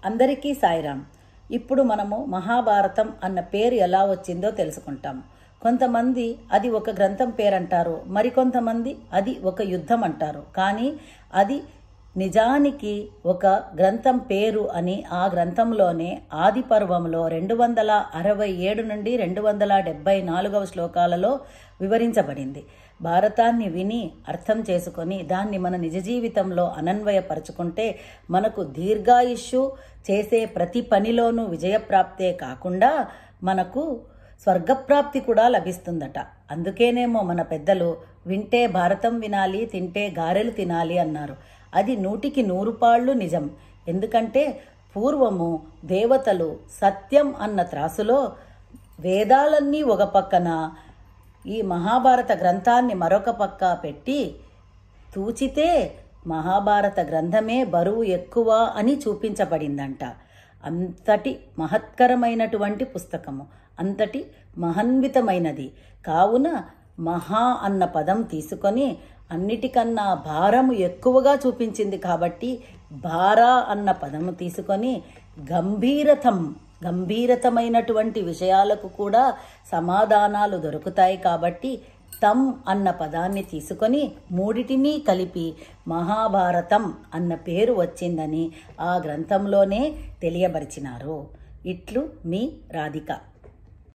అందరికీ సాయిరాం ఇప్పుడు మనము మహాభారతం అన్న పేరు ఎలా వచ్చిందో తెలుసుకుంటాం కొంతమంది అది ఒక గ్రంథం పేరంటారు మరికొంతమంది అది ఒక యుద్ధం అంటారు కానీ అది నిజానికి ఒక గ్రంథం పేరు అని ఆ గ్రంథంలోనే ఆది పర్వంలో రెండు వందల అరవై ఏడు నుండి రెండు వందల డెబ్బై నాలుగవ శ్లోకాలలో వివరించబడింది భారతాన్ని విని అర్థం చేసుకొని దాన్ని మన నిజ జీవితంలో అనన్వయపరుచుకుంటే మనకు దీర్ఘాయుష్యు చేసే ప్రతి పనిలోనూ విజయప్రాప్తే కాకుండా మనకు స్వర్గప్రాప్తి కూడా లభిస్తుందట అందుకేనేమో మన పెద్దలు వింటే భారతం వినాలి తింటే గారెలు తినాలి అన్నారు అది నూటికి నూరు పాళ్ళు నిజం ఎందుకంటే పూర్వము దేవతలు సత్యం అన్న త్రాసులో వేదాలన్నీ ఒక పక్కన ఈ మహాభారత గ్రంథాన్ని మరొక పక్క పెట్టి తూచితే మహాభారత గ్రంథమే బరువు ఎక్కువ అని చూపించబడిందంట అంతటి మహత్కరమైనటువంటి పుస్తకము అంతటి మహన్వితమైనది కావున మహా అన్న పదం తీసుకొని అన్నిటికన్నా భారము ఎక్కువగా చూపించింది కాబట్టి భారా అన్న పదము తీసుకొని గంభీరతం గంభీరతమైనటువంటి విషయాలకు కూడా సమాధానాలు దొరుకుతాయి కాబట్టి తం అన్న పదాన్ని తీసుకొని మూడిటిని కలిపి మహాభారతం అన్న పేరు వచ్చిందని ఆ గ్రంథంలోనే తెలియబరిచినారు ఇట్లు మీ రాధిక